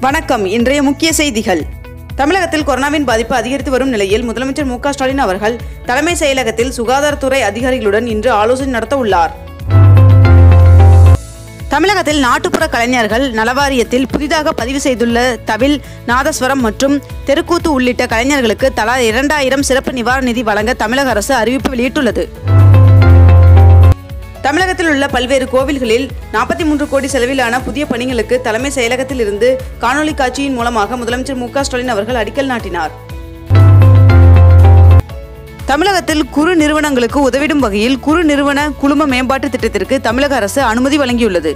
வணக்கம் இன்றைய முக்கிய செய்திகள் தமிழகத்தில் கொரோனாவின் பாதிப்பு அதிகரித்து வரும் நிலையில் முதலமைச்சர் மு க ஸ்டாலின் அவர்கள் தலைமை செயலகத்தில் சுகாதாரத்துறை அதிகாரிகளுடன் இன்று ஆலோசனை நடத்த உள்ளார் தமிழகத்தில் நாட்டுப்புற கலைஞர்கள் நலவாரியத்தில் புதிதாக பதிவு செய்துள்ள தவில் நாதஸ்வரம் மற்றும் தெருக்கூத்து உள்ளிட்ட கலைஞர்களுக்கு தலா இரண்டாயிரம் சிறப்பு நிவாரண நிதி வழங்க தமிழக அரசு அறிவிப்பு வெளியிட்டுள்ளது தமிழகத்தில் உள்ள பல்வேறு கோவில்களில் நாற்பத்தி மூன்று கோடி செலவிலான புதிய பணிகளுக்கு தலைமை செயலகத்தில் இருந்து காணொலி காட்சியின் மூலமாக முதலமைச்சர் மு க ஸ்டாலின் அவர்கள் அடிக்கல் நாட்டினார் தமிழகத்தில் குறு நிறுவனங்களுக்கு உதவிடும் வகையில் குறு நிறுவன குழும மேம்பாட்டு திட்டத்திற்கு தமிழக அரசு அனுமதி வழங்கியுள்ளது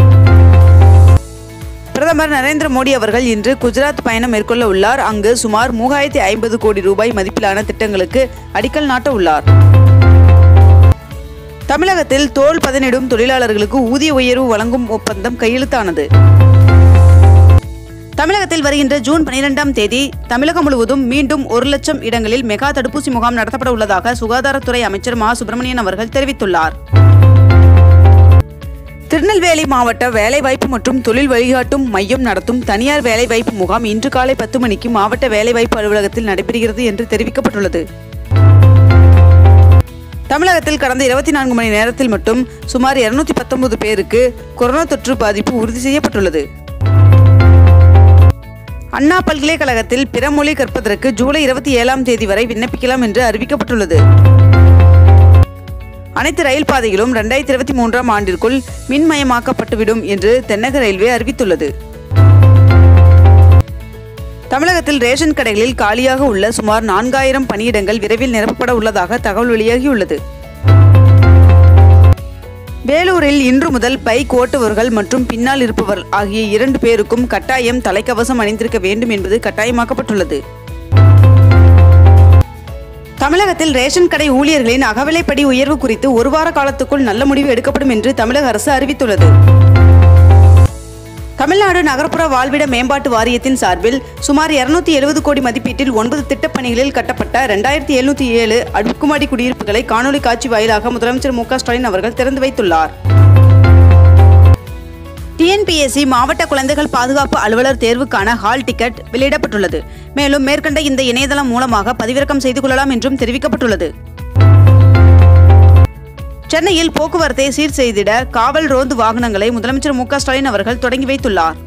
பிரதமர் நரேந்திர மோடி அவர்கள் இன்று குஜராத் பயணம் மேற்கொள்ள உள்ளார் அங்கு சுமார் மூவாயிரத்தி ஐம்பது கோடி ரூபாய் மதிப்பிலான திட்டங்களுக்கு அடிக்கல் நாட்ட உள்ளார் தமிழகத்தில் தோல் பதனிடும் தொழிலாளர்களுக்கு ஊதிய உயர்வு வழங்கும் ஒப்பந்தம் கையெழுத்தானது தமிழகத்தில் வருகின்ற ஜூன் பனிரெண்டாம் தேதி தமிழகம் முழுவதும் மீண்டும் ஒரு லட்சம் இடங்களில் மெகா தடுப்பூசி முகாம் நடத்தப்பட உள்ளதாக சுகாதாரத்துறை அமைச்சர் மா சுப்பிரமணியன் அவர்கள் தெரிவித்துள்ளார் திருநெல்வேலி மாவட்ட வேலைவாய்ப்பு மற்றும் தொழில் வழிகாட்டும் மையம் நடத்தும் தனியார் வேலைவாய்ப்பு முகாம் இன்று காலை பத்து மணிக்கு மாவட்ட வேலைவாய்ப்பு அலுவலகத்தில் நடைபெறுகிறது என்று தெரிவிக்கப்பட்டுள்ளது தமிழகத்தில் கடந்த இருபத்தி நான்கு மணி நேரத்தில் மட்டும் சுமார் இருநூத்தி பத்தொன்பது பேருக்கு கொரோனா தொற்று பாதிப்பு உறுதி செய்யப்பட்டுள்ளது அண்ணா பல்கலைக்கழகத்தில் பிற மொழி கற்பதற்கு ஜூலை இருபத்தி ஏழாம் தேதி வரை விண்ணப்பிக்கலாம் என்று அறிவிக்கப்பட்டுள்ளது அனைத்து ரயில் பாதைகளும் ரெண்டாயிரத்தி இருபத்தி மூன்றாம் ஆண்டிற்குள் மின்மயமாக்கப்பட்டுவிடும் என்று தென்னக ரயில்வே அறிவித்துள்ளது தமிழகத்தில் ரேஷன் கடைகளில் காலியாக உள்ள சுமார் நான்காயிரம் பணியிடங்கள் விரைவில் நிரப்பப்பட உள்ளதாக தகவல் வெளியாகியுள்ளது வேலூரில் இன்று முதல் பைக் ஓட்டுபவர்கள் மற்றும் பின்னால் இருப்பவர் ஆகிய இரண்டு பேருக்கும் கட்டாயம் தலைக்கவசம் அணிந்திருக்க வேண்டும் என்பது கட்டாயமாக்கப்பட்டுள்ளது தமிழகத்தில் ரேஷன் கடை ஊழியர்களின் அகவிலைப்படி உயர்வு குறித்து ஒரு வார காலத்துக்குள் நல்ல முடிவு எடுக்கப்படும் என்று தமிழக அரசு அறிவித்துள்ளது தமிழ்நாடு நகர்ப்புற வாழ்விட மேம்பாட்டு வாரியத்தின் சார்பில் சுமார் இருநூத்தி எழுபது கோடி மதிப்பீட்டில் ஒன்பது திட்டப்பணிகளில் கட்டப்பட்ட ரெண்டாயிரத்தி எழுநூத்தி ஏழு அடுக்குமாடி குடியிருப்புகளை காணொலி காட்சி வாயிலாக முதலமைச்சர் மு க ஸ்டாலின் அவர்கள் திறந்து வைத்துள்ளார் டிஎன்பிஎஸ்சி மாவட்ட குழந்தைகள் பாதுகாப்பு அலுவலர் தேர்வுக்கான ஹால் டிக்கெட் வெளியிடப்பட்டுள்ளது மேலும் மேற்கண்ட இந்த இணையதளம் மூலமாக பதிவிறக்கம் செய்து கொள்ளலாம் என்றும் தெரிவிக்கப்பட்டுள்ளது சென்னையில் போக்குவரத்தை சீர் செய்திட காவல் ரோந்து வாகனங்களை முதலமைச்சர் மு க ஸ்டாலின் அவர்கள் தொடங்கி வைத்துள்ளார்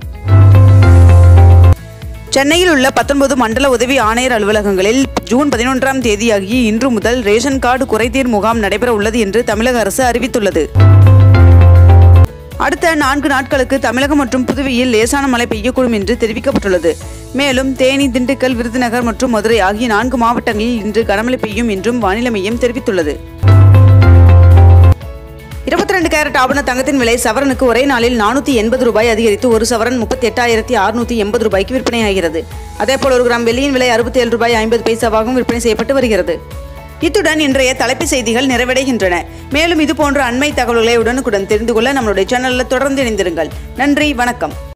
சென்னையில் உள்ள பத்தொன்பது மண்டல உதவி ஆணையர் அலுவலகங்களில் ஜூன் பதினொன்றாம் தேதியாகி இன்று முதல் ரேஷன் கார்டு குறைதீர் முகாம் நடைபெற உள்ளது என்று தமிழக அரசு அறிவித்துள்ளது அடுத்த நான்கு நாட்களுக்கு தமிழகம் மற்றும் புதுவையில் லேசான மழை பெய்யக்கூடும் என்று தெரிவிக்கப்பட்டுள்ளது மேலும் தேனி திண்டுக்கல் விருதுநகர் மற்றும் மதுரை ஆகிய நான்கு மாவட்டங்களில் இன்று கனமழை பெய்யும் என்றும் வானிலை மையம் தெரிவித்துள்ளது இருபத்தி ரெண்டு கேரட் ஆபண தங்கத்தின் விலை சவரனுக்கு ஒரே நாளில் நானூற்றி எண்பது ரூபாய் அதிகரித்து ஒரு சவரன் முப்பத்தி எட்டாயிரத்தி அறுநூற்றி எண்பது ரூபாய்க்கு விற்பனையாகிறது அதேபோல் ஒரு கிராம் வெள்ளியின் விலை அறுபத்தி ஏழு ரூபாய் ஐம்பது பைசாவாகவும் விற்பனை செய்யப்பட்டு வருகிறது இத்துடன் இன்றைய தலைப்பு செய்திகள் நிறைவடைகின்றன மேலும் இதுபோன்ற அண்மை தகவல்களை உடனுக்குடன் தெரிந்து கொள்ள நம்மளுடைய சேனலில் தொடர்ந்து இணைந்திருங்கள் நன்றி வணக்கம்